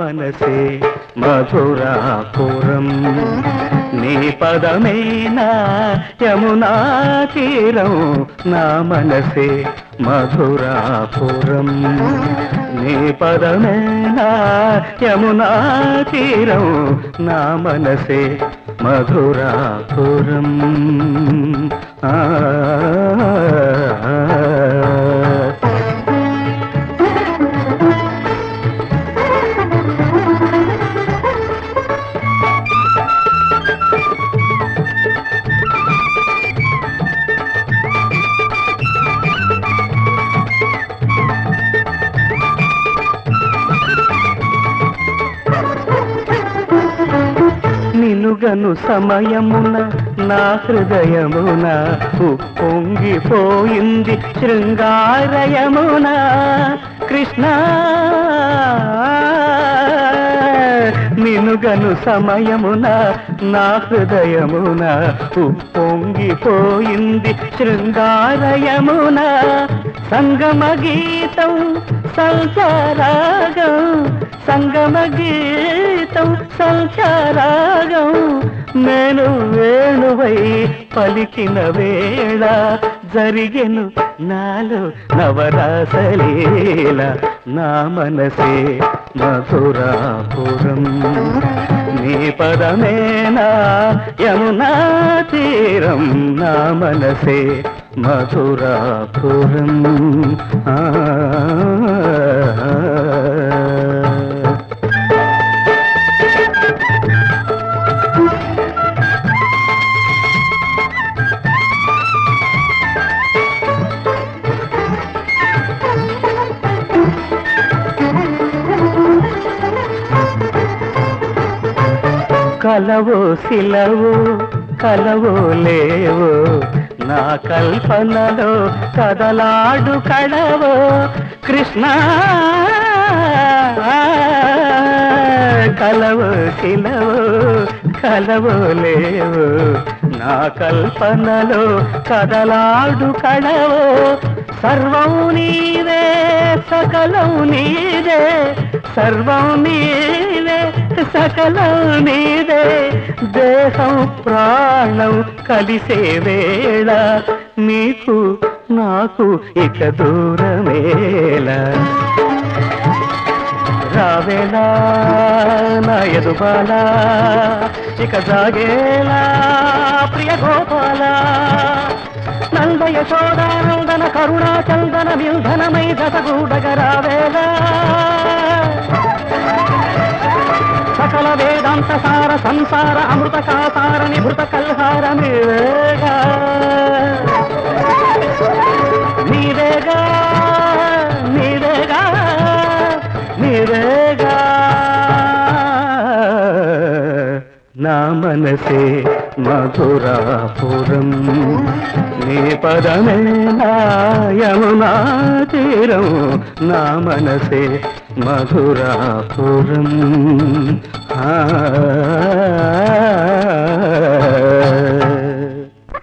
మనసే మధురాపురం నీ పదమేనా యమునా తీరం నా మనసే మధురాపురం నీ పదమేనా యమునా తీరం నా మనసే మధురాపురం ఆ నిలుగను సమయమున నా హృదయమున ఉప్పొంగిపోయింది శృంగారయమున కృష్ణ నినుగను సమయమున నా హృదయమున ఉప్పొంగిపోయింది శృంగారయమున సంగమ గీతం సంచారాగం సంగమ గీతం సంచారాగం నేను వేణువై పలికిన వేళ జరిగెను నాలో నవరాసలీల నా మనసే మధురాపురం నీ పదమేనా యమునా తీరం నా మనసే మధురాపురం ఆ కలవో శిలవు కలవో లేవో నా కల్పనలో కదలాడు కడవో కృష్ణ కలవో శిలవు కలవో లేవు నా కల్పనలో కదలాడు కడవో సర్వం నీవే సకలం నీదే సర్వం నీవే సకలం నీదే దేహం ప్రాణం కలిసే వేళ నీకు నాకు ఇక దూరమేలా రావేలా నా ఎదుబాలా ఇక జాగేలా ప్రియ గోపాల నంద యశోదానందన కరుణా చందన మిల్ధనమై దశగూడగ రావేలా సకల వేదాంత సార సంసార అమృత కాసార నిభృత కల్హార నీవేగా నీవేగా నీవేగా నీవేగా నా మనసే మధురాపురం నీ పదమే నాయమునా తీరం నా మనసే మధురాపురం ఆ